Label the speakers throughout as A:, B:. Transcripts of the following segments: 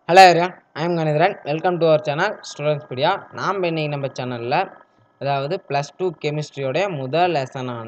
A: hello ஏரியா I'm Kanitharan welcome to our channel Students Pedia நாம் இன்னைக்கு நம்ம சேனலில் அதாவது ப்ளஸ் டூ கெமிஸ்ட்ரியோடைய முதல் லெசனான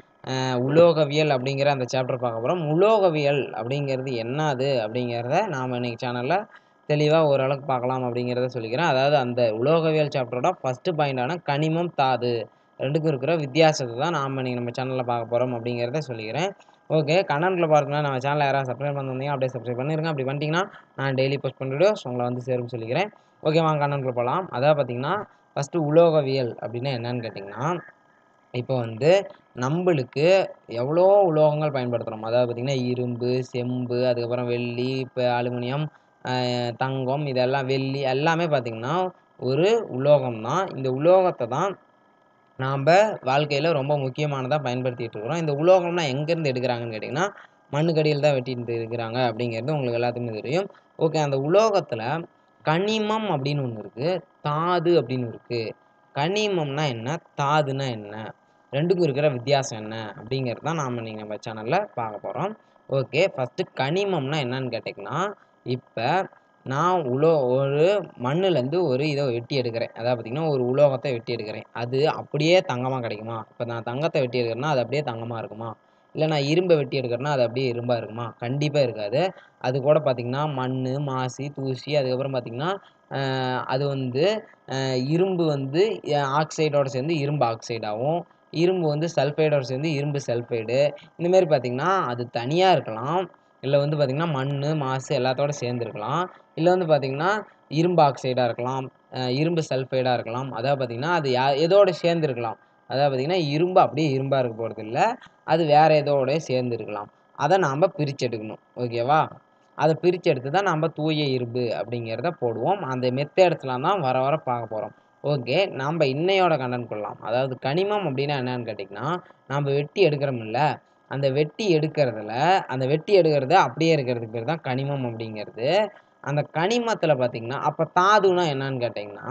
A: உலோகவியல் அப்படிங்கிற அந்த சாப்டர் பார்க்க போகிறோம் உலோகவியல் அப்படிங்கிறது என்னது அப்படிங்கிறத நாம் இன்னைக்கு சேனலில் தெளிவாக ஓரளவுக்கு பார்க்கலாம் அப்படிங்கிறத சொல்லிக்கிறேன் அதாவது அந்த உலோகவியல் சாப்டரோட ஃபஸ்ட்டு பாயிண்டான கனிமம் தாது ரெண்டுக்கும் இருக்கிற வித்தியாசத்தை தான் நாம் இன்னைக்கு நம்ம சேனலில் பார்க்க போகிறோம் அப்படிங்கிறத சொல்லிக்கிறேன் ஓகே கண்ணன்ல பார்க்கணும் நம்ம சேனலை யாராவது சப்ஸ்கிரைப் பண்ணிருந்தீங்க அப்படியே சப்ஸ்கிரைப் பண்ணிருங்க அப்படி பண்ணிட்டீங்கன்னா நான் டெய்லி போஸ்ட் பண்ண வீடியோஸ் உங்களை வந்து சேரும் சொல்லிக்கிறேன் ஓகே வாங்க கண்ணன்ல போகலாம் அதாவது பார்த்தீங்கன்னா ஃபஸ்ட்டு உலோகவியல் அப்படின்னா என்னன்னு கேட்டிங்கன்னா இப்போ வந்து நம்மளுக்கு எவ்வளோ உலோகங்கள் பயன்படுத்துகிறோம் அதாவது பார்த்திங்கன்னா இரும்பு செம்பு அதுக்கப்புறம் வெள்ளி இப்போ அலுமினியம் தங்கம் இதெல்லாம் வெள்ளி எல்லாமே பார்த்திங்கன்னா ஒரு உலோகம் தான் இந்த உலோகத்தை தான் நாம் வாழ்க்கையில் ரொம்ப முக்கியமானதாக பயன்படுத்திகிட்டு இருக்கிறோம் இந்த உலோகம்னா எங்கேருந்து எடுக்கிறாங்கன்னு கேட்டிங்கன்னா மண்ணுக்கடியில் தான் வெட்டிட்டு இருக்கிறாங்க அப்படிங்கிறது உங்களுக்கு எல்லாத்துக்குமே தெரியும் ஓகே அந்த உலோகத்தில் கனிமம் அப்படின்னு ஒன்று இருக்குது தாது அப்படின்னு இருக்குது கனிமம்னா என்ன தாதுனா என்ன ரெண்டுக்கும் இருக்கிற வித்தியாசம் என்ன அப்படிங்கிறது தான் நாம் நீங்கள் நம்ம சேனலில் பார்க்க போகிறோம் ஓகே ஃபஸ்ட்டு கனிமம்னா என்னன்னு கேட்டிங்கன்னா இப்போ நான் உலோ ஒரு மண்ணுலேருந்து ஒரு இதை வெட்டி எடுக்கிறேன் அதாவது பார்த்திங்கன்னா ஒரு உலோகத்தை வெட்டி எடுக்கிறேன் அது அப்படியே தங்கமாக கிடைக்குமா இப்போ நான் தங்கத்தை வெட்டி எடுக்கிறேன்னா அது அப்படியே தங்கமாக இருக்குமா இல்லை நான் இரும்பை வெட்டி எடுக்கிறேன்னா அது அப்படியே இரும்பாக இருக்குமா கண்டிப்பாக இருக்காது அது கூட பார்த்திங்கன்னா மண் மாசி தூசி அதுக்கப்புறம் பார்த்திங்கன்னா அது வந்து இரும்பு வந்து ஆக்சைடோடு சேர்ந்து இரும்பு ஆக்சைடாகவும் இரும்பு வந்து சல்ஃபைடோடு சேர்ந்து இரும்பு சல்ஃபைடு இந்தமாரி பார்த்திங்கன்னா அது தனியாக இருக்கலாம் இல்லை வந்து பார்த்திங்கன்னா மண் மாசு எல்லாத்தோட சேர்ந்துருக்கலாம் இல்லை வந்து பார்த்திங்கன்னா இரும்பு ஆக்சைடாக இருக்கலாம் இரும்பு சல்ஃபைடாக இருக்கலாம் அதாவது பார்த்திங்கன்னா அது யா எதோடு சேர்ந்துருக்கலாம் அதாவது பார்த்திங்கன்னா இரும்பு அப்படியே இரும்பாக இருக்க போகிறது இல்லை அது வேறு எதோட சேர்ந்துருக்கலாம் அதை நாம் பிரித்து எடுக்கணும் ஓகேவா அதை பிரித்து எடுத்து தான் நம்ம தூய இரும்பு அப்படிங்கிறத போடுவோம் அந்த மெத்தேட்ஸ்லாம் தான் வர வர பார்க்க போகிறோம் ஓகே நம்ம இன்னையோட கண்டென்ட் கொள்ளலாம் அதாவது கனிமம் அப்படின்னா என்னன்னு கேட்டிங்கன்னா நம்ம வெட்டி எடுக்கிறோம்ல அந்த வெட்டி எடுக்கிறதுல அந்த வெட்டி எடுக்கிறது அப்படியே இருக்கிறதுக்கு பேர் தான் கனிமம் அப்படிங்கிறது அந்த கனிமத்தில் பார்த்திங்கன்னா அப்போ தாதுனா என்னன்னு கேட்டிங்கன்னா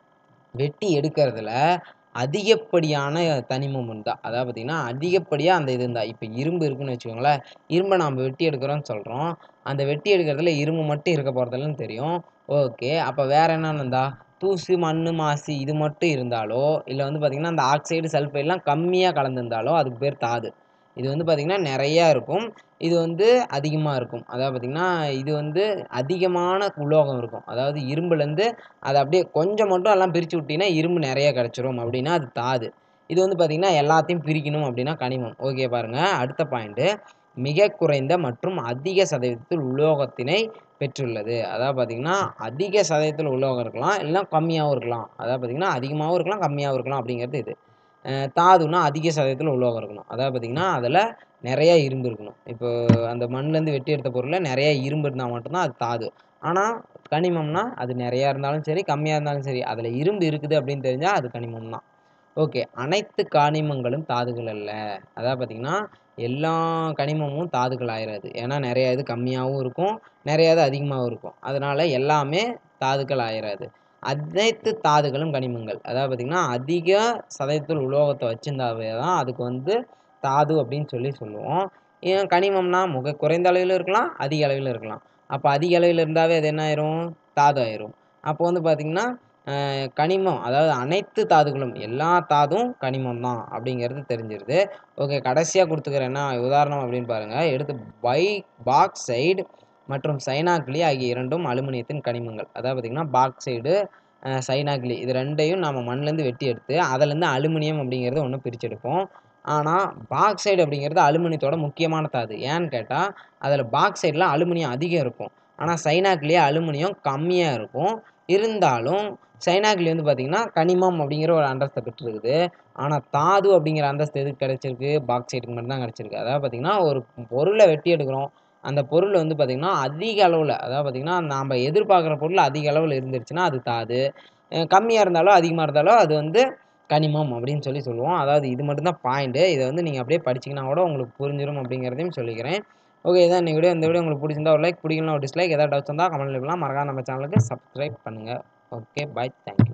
A: வெட்டி எடுக்கிறதுல அதிகப்படியான தனிமம் இருந்தா அதாவது பார்த்திங்கன்னா அதிகப்படியாக அந்த இது இருந்தா இப்போ இரும்பு இருக்குன்னு வச்சுக்கோங்களேன் இரும்பை நம்ம வெட்டி எடுக்கிறோம்னு சொல்கிறோம் அந்த வெட்டி எடுக்கிறதுல இரும்பு மட்டும் இருக்க போகிறதில்லன்னு தெரியும் ஓகே அப்போ வேறு என்னென்னு இருந்தா தூசு மண் மாசு இது மட்டும் இருந்தாலோ இல்லை வந்து பார்த்திங்கன்னா அந்த ஆக்சைடு சல்ஃபைட்லாம் கம்மியாக கலந்துருந்தாலோ அதுக்கு பேர் தாது இது வந்து பார்த்திங்கன்னா நிறையா இருக்கும் இது வந்து அதிகமாக இருக்கும் அதாவது பார்த்திங்கன்னா இது வந்து அதிகமான உலோகம் இருக்கும் அதாவது இரும்புலேருந்து அதை அப்படியே கொஞ்சம் மட்டும் எல்லாம் பிரித்து விட்டிங்கன்னா இரும்பு நிறைய கிடச்சிரும் அப்படின்னா அது தாது இது வந்து பார்த்திங்கன்னா எல்லாத்தையும் பிரிக்கணும் அப்படின்னா கனிமம் ஓகே பாருங்கள் அடுத்த பாயிண்ட்டு மிக குறைந்த மற்றும் அதிக சதவீதத்தில் உலோகத்தினை பெற்றுள்ளது அதாவது பார்த்திங்கன்னா அதிக சதவீதத்தில் உலோகம் இருக்கலாம் இல்லை கம்மியாகவும் இருக்கலாம் அதாவது பார்த்திங்கன்னா அதிகமாகவும் இருக்கலாம் கம்மியாகவும் இருக்கலாம் அப்படிங்கிறது இது தாதுனா அதிக சதவீதத்தில் உலோகம் இருக்கணும் அதாவது பார்த்திங்கன்னா அதில் நிறையா இரும்பு இருக்கணும் இப்போ அந்த மண்ணிலேருந்து வெட்டி எடுத்த பொருளில் நிறையா இரும்பு இருந்தால் மட்டும்தான் அது தாது ஆனால் கனிமம்னா அது நிறையா இருந்தாலும் சரி கம்மியாக இருந்தாலும் சரி அதில் இரும்பு இருக்குது அப்படின்னு தெரிஞ்சால் அது கனிமம் தான் ஓகே அனைத்து கனிமங்களும் தாதுகள் அல்ல அதாவது பார்த்திங்கன்னா எல்லா கனிமமும் தாதுகள் ஆயிடாது ஏன்னா நிறையா இது கம்மியாகவும் இருக்கும் நிறையா இது அதிகமாகவும் இருக்கும் அதனால் எல்லாமே தாதுக்கள் ஆயிடாது அனைத்து தாதுகளும் கனிமங்கள் அதாவது பார்த்திங்கன்னா அதிக சதவீதத்தில் உலோகத்தை வச்சிருந்தாவே தான் அதுக்கு வந்து தாது அப்படின்னு சொல்லி சொல்லுவோம் ஏன் கனிமம்னா முக குறைந்த அளவில் இருக்கலாம் அதிக அளவில் இருக்கலாம் அப்போ அதிக அளவில் இருந்தாவே அது என்ன ஆயிரும் தாது ஆயிரும் அப்போ வந்து பார்த்திங்கன்னா கனிமம் அதாவது அனைத்து தாதுகளும் எல்லா தாதும் கனிமம் தான் அப்படிங்கிறது தெரிஞ்சிருது ஓகே கடைசியாக கொடுத்துக்கிறேன் என்ன உதாரணம் அப்படின்னு பாருங்கள் எடுத்து பை பாக்சைடு மற்றும் சைனாக்லி ஆகிய இரண்டும் அலுமினியத்தின் கனிமங்கள் அதாவது பார்த்திங்கன்னா பாக்சைடு சைனாக்லி இது ரெண்டையும் நம்ம மண்ணிலேருந்து வெட்டி எடுத்து அதிலேருந்து அலுமினியம் அப்படிங்கிறது ஒன்று பிரித்து எடுப்போம் ஆனால் பாக்சைடு அப்படிங்கிறது அலுமினியத்தோட முக்கியமான தாது ஏன்னு கேட்டால் அதில் பாக்சைடில் அலுமினியம் அதிகம் இருக்கும் ஆனால் சைனாக்லேயே அலுமினியம் கம்மியாக இருக்கும் இருந்தாலும் சைனாக்லி வந்து பார்த்திங்கன்னா கனிமம் அப்படிங்கிற ஒரு அந்தஸ்தை பெற்றிருக்குது ஆனால் தாது அப்படிங்கிற அந்தஸ்து எதுக்கு கிடச்சிருக்கு பாக்சைடுக்கு மட்டும் தான் கிடச்சிருக்கு அதாவது பார்த்திங்கன்னா ஒரு பொருளை வெட்டி எடுக்கிறோம் அந்த பொருள் வந்து பார்த்திங்கன்னா அதிக அளவில் அதாவது பார்த்திங்கன்னா நாம் எதிர்பார்க்குற பொருள் அதிக அளவில் இருந்துருச்சுன்னா அது தாது கம்மியாக இருந்தாலோ அதிகமாக இருந்தாலோ அது வந்து கனிமம் அப்படின்னு சொல்லி சொல்லுவோம் அதாவது இது மட்டும்தான் பாயிண்ட்டு இதை வந்து நீங்கள் அப்படியே படிச்சிங்கன்னா கூட உங்களுக்கு புரிஞ்சிடும் அப்படிங்கிறதையும் சொல்லிக்கிறேன் ஓகே இதான் இந்த வீடியோ இந்த வீடியோ உங்களுக்கு பிடிச்சிருந்தா ஒரு லைக் பிடிக்கலாம் ஒரு டிஸ்லைக் ஏதாவது டவுட்ஸ் இருந்தால் கமெண்ட் பண்ணலாம் மறக்காம நம்ம சேனலுக்கு சப்ஸ்கிரைப் பண்ணுங்கள் ஓகே பாய் தேங்க்யூ